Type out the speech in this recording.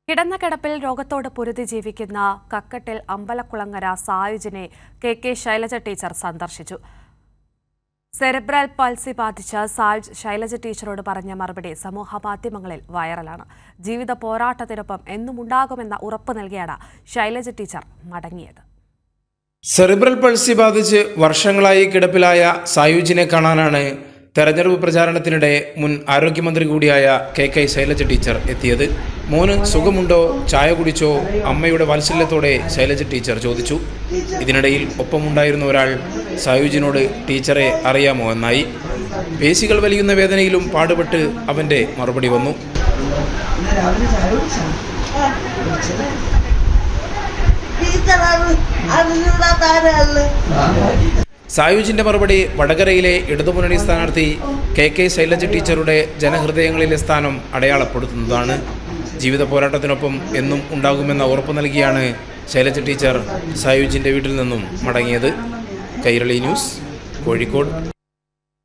കിടന്ന കിടപ്പിൽ രോഗത്തോട് പൊരുതി ജീവിക്കുന്ന കക്കട്ടിൽ അമ്പലക്കുളങ്ങര സായുജിനെ കെ കെ ശൈലജ ടീച്ചർ സന്ദർശിച്ചു സെറിബ്രൽ പൾസി ബാധിച്ച സായുജ് ശൈലജ ടീച്ചറോട് പറഞ്ഞ മറുപടി സമൂഹ മാധ്യമങ്ങളിൽ വൈറലാണ് ജീവിത പോരാട്ടത്തിനൊപ്പം എന്നും ഉണ്ടാകുമെന്ന ഉറപ്പ് നൽകിയാണ് ശൈലജ ടീച്ചർ മടങ്ങിയത് സെറിബ്രൽ പൾസി ബാധിച്ച് വർഷങ്ങളായി കിടപ്പിലായ സായുജിനെ കാണാനാണ് തെരഞ്ഞെടുപ്പ് പ്രചാരണത്തിനിടെ മുൻ ആരോഗ്യമന്ത്രി കൂടിയായ കെ കെ ശൈലജ ടീച്ചർ എത്തിയത് മോന് സുഖമുണ്ടോ ചായ കുടിച്ചോ അമ്മയുടെ വാത്സല്യത്തോടെ ശൈലജ ടീച്ചർ ചോദിച്ചു ഇതിനിടയിൽ ഒപ്പമുണ്ടായിരുന്ന ഒരാൾ സായുജിനോട് ടീച്ചറെ അറിയാമോ എന്നായി പേശികൾ വലിയുന്ന വേദനയിലും പാടുപെട്ട് അവൻ്റെ മറുപടി വന്നു ഇന്ന് രാവിലെ ചായ കുടിച്ചോ കുടിച്ചത് ടീച്ചറാണ് അറിഞ്ഞൂടാത്ത ആരാള് സായുജിന്റെ മറുപടി വടകരയിലെ ഇടതുമുന്നണി സ്ഥാനാർത്ഥി കെ കെ ശൈലജ ടീച്ചറുടെ ജനഹൃദയങ്ങളിലെ സ്ഥാനം അടയാളപ്പെടുത്തുന്നതാണ് ജീവിത പോരാട്ടത്തിനൊപ്പം എന്നും ഉണ്ടാകുമെന്ന ഉറപ്പ് നൽകിയാണ് ശൈലജ ടീച്ചർ സായുജിന്റെ വീട്ടിൽ നിന്നും മടങ്ങിയത് കൈരളി ന്യൂസ് കോഴിക്കോട്